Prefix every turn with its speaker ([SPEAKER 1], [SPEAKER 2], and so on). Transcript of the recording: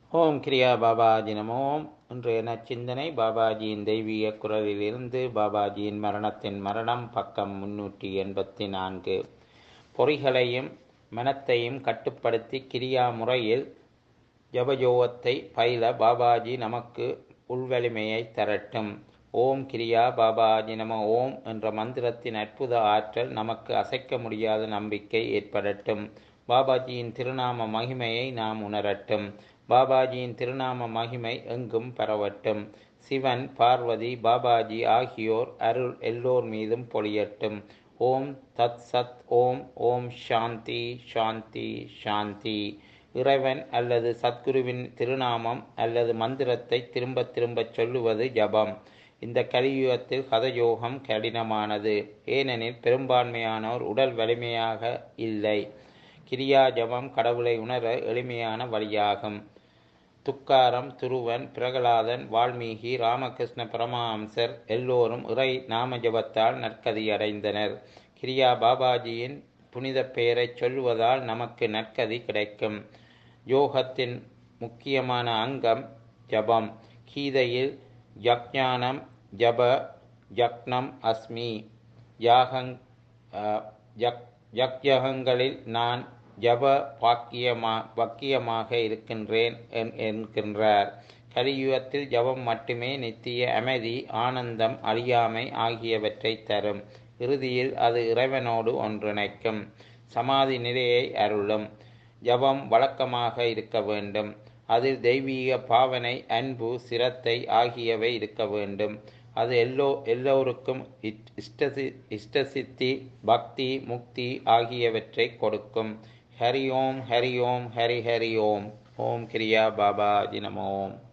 [SPEAKER 1] ஓம் கிரியா பாபாஜி நமோம் இன்றைய நச்சிந்தனை பாபாஜியின் தெய்வீக குரலிலிருந்து பாபாஜியின் மரணத்தின் மரணம் பக்கம் முன்னூற்றி எண்பத்தி நான்கு பொறிகளையும் மனத்தையும் கட்டுப்படுத்தி கிரியா முறையில் ஜபஜோகத்தை பயில பாபாஜி நமக்கு உள்வலிமையை தரட்டும் ஓம் கிரியா பாபாஜி நம ஓம் என்ற மந்திரத்தின் அற்புத ஆற்றல் நமக்கு அசைக்க முடியாத நம்பிக்கை ஏற்படட்டும் பாபாஜியின் திருநாம மகிமையை நாம் உணரட்டும் பாபாஜியின் திருநாம மகிமை எங்கும் பரவட்டும் சிவன் பார்வதி பாபாஜி ஆகியோர் அருள் எல்லோர் மீதும் பொழியட்டும் ஓம் தத் சத் ஓம் ஓம் சாந்தி சாந்தி சாந்தி இறைவன் அல்லது சத்குருவின் திருநாமம் அல்லது மந்திரத்தை திரும்ப திரும்ப சொல்லுவது ஜபம் இந்த கலியுகத்தில் ஹதயோகம் கடினமானது ஏனெனில் பெரும்பான்மையானோர் உடல் வலிமையாக இல்லை கிரியா ஜபம் கடவுளை உணர எளிமையான வழியாகும் துக்காரம் துருவன் பிரகலாதன் வால்மீகி ராமகிருஷ்ண பரமஹம்சர் எல்லோரும் இறை நாம ஜபத்தால் நற்கதி அடைந்தனர் கிரியா பாபாஜியின் புனித பெயரை சொல்லுவதால் நமக்கு நற்கதி கிடைக்கும் யோகத்தின் முக்கியமான அங்கம் ஜபம் கீதையில் யக்ஞானம் ஜப யக்னம் அஸ்மி யாகங் யக்யகங்களில் நான் ஜப பாக்கியமா பக்கியமாக இருக்கின்றேன் என்கின்றார் கலியுகத்தில் ஜபம் மட்டுமே நித்திய அமைதி ஆனந்தம் அழியாமை ஆகியவற்றை தரும் இறுதியில் அது இறைவனோடு ஒன்றிணைக்கும் சமாதி நிலையை அருளும் ஜபம் வழக்கமாக இருக்க வேண்டும் அதில் தெய்வீக பாவனை அன்பு சிரத்தை ஆகியவை இருக்க வேண்டும் அது எல்லோ எல்லோருக்கும் இஷ்டசி இஷ்டசித்தி பக்தி முக்தி ஆகியவற்றை கொடுக்கும் ஹரி ஓம் ஹரி ஓம் ஹரி ஹரி ஓம் ஓம் கிரியா பாபா ஜினமோம்